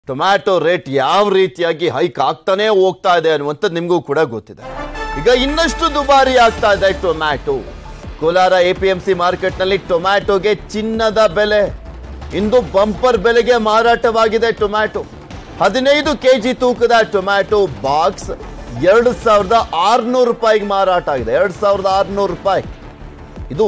Tomato rate ಯಾವ ರೀತಿಯಾಗಿ hike ಆಗ್ತಾನೆ ಹೋಗ್ತಾ ಇದೆ ಅನ್ನುವಂಥದ್ದು ನಿಮಗೂ ಕೂಡ ಗೊತ್ತಿದೆ ಈಗ ಇನ್ನಷ್ಟು ದುಬಾರಿ ಆಗ್ತಾ ಇದೆ tomato Kolar A P M C ಮಾರ್ಕೆಟ್ನಲ್ಲಿ ಟೊಮ್ಯಾಟೊಗೆ ಚಿನ್ನದ ಬೆಲೆ ಇಂದು ಬಂಪರ್ ಬೆಲೆಗೆ ಮಾರಾಟವಾಗಿದೆ ಟೊಮ್ಯಾಟೊ ಹದಿನೈದು ಕೆಜಿ ತೂಕದ ಟೊಮ್ಯಾಟೊ ಬಾಕ್ಸ್ ಎರಡು ಸಾವಿರದ ಆರುನೂರು ರೂಪಾಯಿಗೆ ಮಾರಾಟ ಆಗಿದೆ ಎರಡು ಸಾವಿರದ ಆರುನೂರು ರೂಪಾಯಿ ಇದು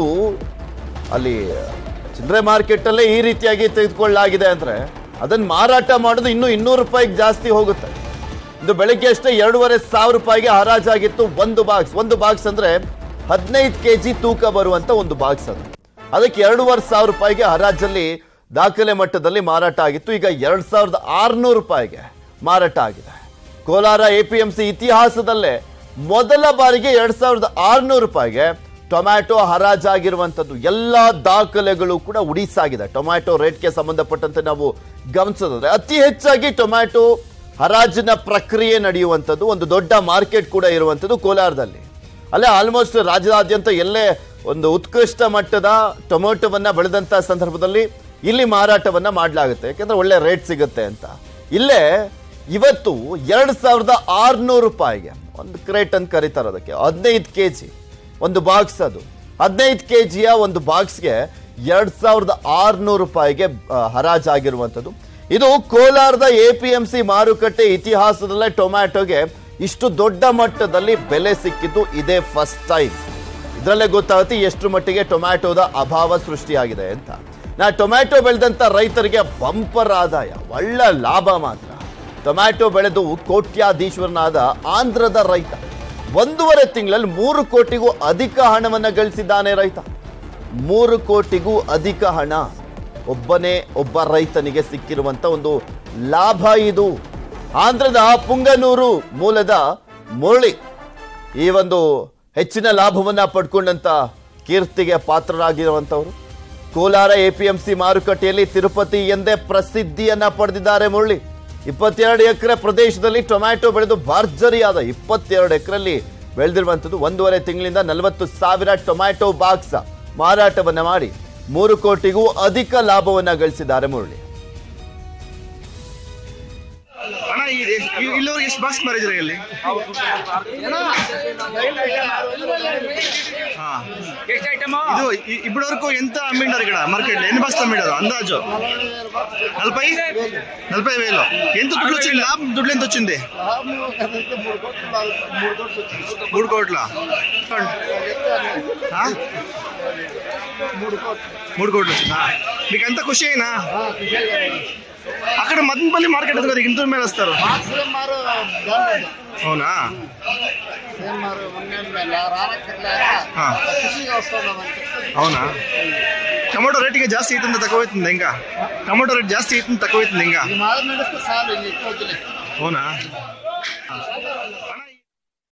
ಅಲ್ಲಿ ಚಿಲ್ಲರೆ ಮಾರ್ಕೆಟಲ್ಲೇ ಈ ರೀತಿಯಾಗಿ ತೆಗೆದುಕೊಳ್ಳಲಾಗಿದೆ ಅಂದರೆ ಅದನ್ನು ಮಾರಾಟ ಮಾಡೋದು ಇನ್ನೂ ಇನ್ನೂರು ರೂಪಾಯಿಗೆ ಜಾಸ್ತಿ ಹೋಗುತ್ತೆ ಇದು ಬೆಳಗ್ಗೆ ಅಷ್ಟೇ ಎರಡೂವರೆ ಸಾವಿರ ರೂಪಾಯಿಗೆ ಹರಾಜಾಗಿತ್ತು ಒಂದು ಬಾಕ್ಸ್ ಒಂದು ಬಾಕ್ಸ್ ಅಂದರೆ ಹದಿನೈದು ಕೆ ಜಿ ತೂಕ ಬರುವಂಥ ಒಂದು ಬಾಕ್ಸ್ ಅದು ಅದಕ್ಕೆ ಎರಡೂವರೆ ಸಾವಿರ ರೂಪಾಯಿಗೆ ಹರಾಜಲ್ಲಿ ದಾಖಲೆ ಮಟ್ಟದಲ್ಲಿ ಮಾರಾಟ ಆಗಿತ್ತು ಈಗ ಎರಡು ಸಾವಿರದ ಆರುನೂರು ರೂಪಾಯಿಗೆ ಮಾರಾಟ ಆಗಿದೆ Kolar A P M C ಇತಿಹಾಸದಲ್ಲೇ ಮೊದಲ ಬಾರಿಗೆ ಎರಡ್ ಸಾವಿರದ ಆರುನೂರು ರೂಪಾಯಿಗೆ ಟೊಮ್ಯಾಟೊ ಹರಾಜಾಗಿರುವಂಥದ್ದು ಎಲ್ಲ ದಾಖಲೆಗಳು ಕೂಡ ಉಡಿಸಾಗಿದೆ ಟೊಮ್ಯಾಟೊ ರೇಟ್ಗೆ ಸಂಬಂಧಪಟ್ಟಂತೆ ನಾವು ಗಮನಿಸೋದಾದ್ರೆ ಅತಿ ಹೆಚ್ಚಾಗಿ ಟೊಮ್ಯಾಟೊ ಹರಾಜಿನ ಪ್ರಕ್ರಿಯೆ ನಡೆಯುವಂಥದ್ದು ಒಂದು ದೊಡ್ಡ ಮಾರ್ಕೆಟ್ ಕೂಡ ಇರುವಂಥದ್ದು ಕೋಲಾರದಲ್ಲಿ ಅಲ್ಲೇ ಆಲ್ಮೋಸ್ಟ್ ರಾಜ್ಯದಾದ್ಯಂತ ಎಲ್ಲೇ ಒಂದು ಉತ್ಕೃಷ್ಟ ಮಟ್ಟದ ಟೊಮೆಟೊವನ್ನ ಬೆಳೆದಂತ ಸಂದರ್ಭದಲ್ಲಿ ಇಲ್ಲಿ ಮಾರಾಟವನ್ನ ಮಾಡಲಾಗುತ್ತೆ ಯಾಕಂದ್ರೆ ಒಳ್ಳೆ ರೇಟ್ ಸಿಗುತ್ತೆ ಅಂತ ಇಲ್ಲೇ ಇವತ್ತು ಎರಡು ಸಾವಿರದ ಆರುನೂರು ರೂಪಾಯಿಗೆ ಒಂದು ಕ್ರೇಟ್ ಅಂತ ಕರೀತಾರೆ ಅದಕ್ಕೆ ಹದಿನೈದು ಕೆ ಜಿ ಒಂದು ಬಾಕ್ಸ್ ಅದು ಹದಿನೈದು ಕೆ ಜಿಯ ಒಂದು ಬಾಕ್ಸ್ಗೆ ಎರಡು ಸಾವಿರದ ಆರುನೂರು ರೂಪಾಯಿಗೆ ಆ, ಹರಾಜಾಗಿರುವಂಥದ್ದು ಇದು ಕೋಲಾರದ ಎ ಪಿ ಎಂ ಸಿ ಮಾರುಕಟ್ಟೆ ಇತಿಹಾಸದಲ್ಲೇ ಟೊಮ್ಯಾಟೊಗೆ ಇಷ್ಟು ದೊಡ್ಡ ಮಟ್ಟದಲ್ಲಿ ಬೆಲೆ ಸಿಕ್ಕಿದ್ದು ಇದೇ ಫಸ್ಟ್ ಟೈಮ್ ಇದರಲ್ಲೇ ಗೊತ್ತಾಗುತ್ತೆ ಎಷ್ಟು ಮಟ್ಟಿಗೆ ಟೊಮ್ಯಾಟೊದ ಅಭಾವ ಸೃಷ್ಟಿಯಾಗಿದೆ ಅಂತ ನಾ ಟೊಮ್ಯಾಟೊ ಬೆಳೆದಂತ ರೈತರಿಗೆ ಬಂಪರ್ ಆದಾಯ ಒಳ್ಳೆ ಲಾಭ ಮಾತ್ರ ಟೊಮ್ಯಾಟೊ ಬೆಳೆದು ಕೋಟ್ಯಾಧೀಶ್ವರನಾದ ಆಂಧ್ರದ ರೈತ ಒಂದೂವರೆ ತಿಂಗಳಲ್ಲಿ ಮೂರು ಕೋಟಿಗೂ ಅಧಿಕ ಹಣವನ್ನ ಗಳಿಸಿದ್ದಾನೆ ರೈತ ಮೂರು ಕೋಟಿಗೂ ಅಧಿಕ ಹಣ ಒಬ್ಬನೇ ಒಬ್ಬ ರೈತನಿಗೆ ಸಿಕ್ಕಿರುವಂತ ಒಂದು ಲಾಭ ಇದು ಆಂಧ್ರದ ಪುಂಗನೂರು ಮೂಲದ ಮುರಳಿ ಈ ಒಂದು ಹೆಚ್ಚಿನ ಲಾಭವನ್ನ ಪಡ್ಕೊಂಡಂತ ಕೀರ್ತಿಗೆ ಪಾತ್ರರಾಗಿರುವಂತವರು ಕೋಲಾರ ಎಪಿಎಂಸಿ ಮಾರುಕಟ್ಟೆಯಲ್ಲಿ ತಿರುಪತಿ ಎಂದೇ ಪ್ರಸಿದ್ಧಿಯನ್ನ ಪಡೆದಿದ್ದಾರೆ ಮುರಳಿ ಇಪ್ಪತ್ತೆರಡು ಎಕರೆ ಪ್ರದೇಶದಲ್ಲಿ ಟೊಮ್ಯಾಟೊ ಬೆಳೆದು ಭರ್ಜರಿಯಾದ ಇಪ್ಪತ್ತೆರಡು ಎಕರೆಯಲ್ಲಿ ಬೆಳೆದಿರುವಂಥದ್ದು ಒಂದೂವರೆ ತಿಂಗಳಿಂದ ನಲವತ್ತು ಸಾವಿರ ಟೊಮ್ಯಾಟೊ ಬಾಕ್ಸ್ ಮಾರಾಟವನ್ನ ಮಾಡಿ ಮೂರು ಕೋಟಿಗೂ ಅಧಿಕ ಲಾಭವನ್ನ ಗಳಿಸಿದ್ದಾರೆ ಮುರಳಿ ಅಣ್ಣ ಇಲ್ಲವ್ರಿಗೆ ಎಷ್ಟು ಬಾಕ್ಸ್ ಮಾರಿದ್ರಿ ಇಲ್ಲಿ ಹಾ ಇದು ఇ- ఇప్పటి వరకు ఎంత అమ్మిండారు ఇక్కడ మార్కెట్ ఎన్ని బస్తాలు అమ్మిడారు అందాజు నలభై నలభై వేలు ఎంత దుడ్లు వచ్చింది లాభం దుడ్లు ఎంత వచ్చింది మూడు కోట్ల ఆ? మూడు కోట్లు వచ్చిందా మీకు అంత ఖుషి అయినా అక్కడ మదనపల్లి మార్కెట్ ఉంది కదా ఇంత ಮೇಲೆ వస్తారు ಮಾರು ಜಾನ್ అవునా ಮಾರು ಮೊನ್ನೆ ರಾರಕ್ಕಿರ್ಲ ಹಾ. ಖುಷಿಗೆ ವಸ್ತಾವಂತೆ అవునా ಟೊಮೊಟೊ ರೇಟಿಗೆ ಜಾಸ್ತಿ ಐತಂತ ತಗೋಯ್ತಂದ ಹೆಂಗ ಟೊಮೊಟೊ ರೇಟ್ ಜಾಸ್ತಿ ಐತಂತ ತಗೋಯ್ತಂದ ಹೆಂಗ ಈ ಮಾರು ನಡೆಸ್ತಾ ಸಾಲು ಇಲ್ಲಿ ಇಟ್ಟು ಹೋಗ್ತೀನಿ అవునా అಣ್ಣ